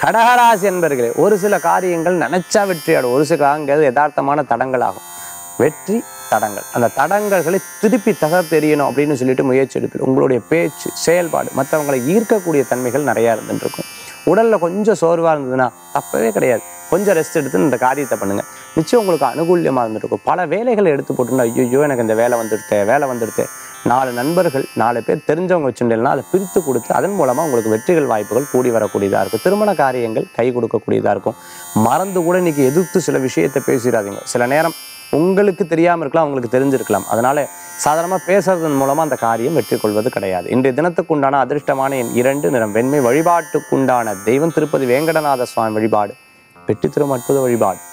கடகராசி என்பர்களே ஒரு சில காரியங்கள் நினைச்சா வெற்றியாடும் ஒரு சில காரியங்கள் யதார்த்தமான தடங்களாகும் வெற்றி தடங்கள் அந்த தடங்கல்களை திருப்பி தகர்த்தெறியணும் அப்படின்னு சொல்லிட்டு முயற்சி எடுப்பீங்க உங்களுடைய பேச்சு செயல்பாடு மற்றவங்களை ஈர்க்கக்கூடிய தன்மைகள் நிறையா இருந்துட்டு இருக்கும் உடல்ல கொஞ்சம் சோர்வா இருந்ததுன்னா தப்பவே கிடையாது கொஞ்சம் ரெஸ்ட் எடுத்து இந்த காரியத்தை பண்ணுங்க நிச்சயம் உங்களுக்கு அனுகூல்யமா இருந்துட்டு இருக்கும் பல வேலைகளை எடுத்து போட்டுருந்தா ஐயோ எனக்கு இந்த வேலை வந்துடுத்தே வேலை வந்துடுத்தே நாலு நண்பர்கள் நாலு பேர் தெரிஞ்சவங்க வச்சுருந்தேன்னா அதை பிரித்து கொடுத்து அதன் மூலமா உங்களுக்கு வெற்றிகள் வாய்ப்புகள் கூடி வரக்கூடியதா இருக்கும் திருமண காரியங்கள் கை கொடுக்கக்கூடியதா இருக்கும் மறந்து கூட இன்னைக்கு எதிர்த்து சில விஷயத்தை பேசிடாதீங்க சில நேரம் உங்களுக்கு தெரியாம இருக்கலாம் உங்களுக்கு தெரிஞ்சிருக்கலாம் அதனால சாதாரணமாக பேசுறதன் மூலமா அந்த காரியம் வெற்றி கொள்வது கிடையாது இன்றைய தினத்துக்குண்டான அதிர்ஷ்டமான என் இரண்டு நிறம் வெண்மை வழிபாட்டுக்குண்டான தெய்வம் திருப்பதி வேங்கடநாத சுவாமி வழிபாடு வெற்றி தரும் அற்புத வழிபாடு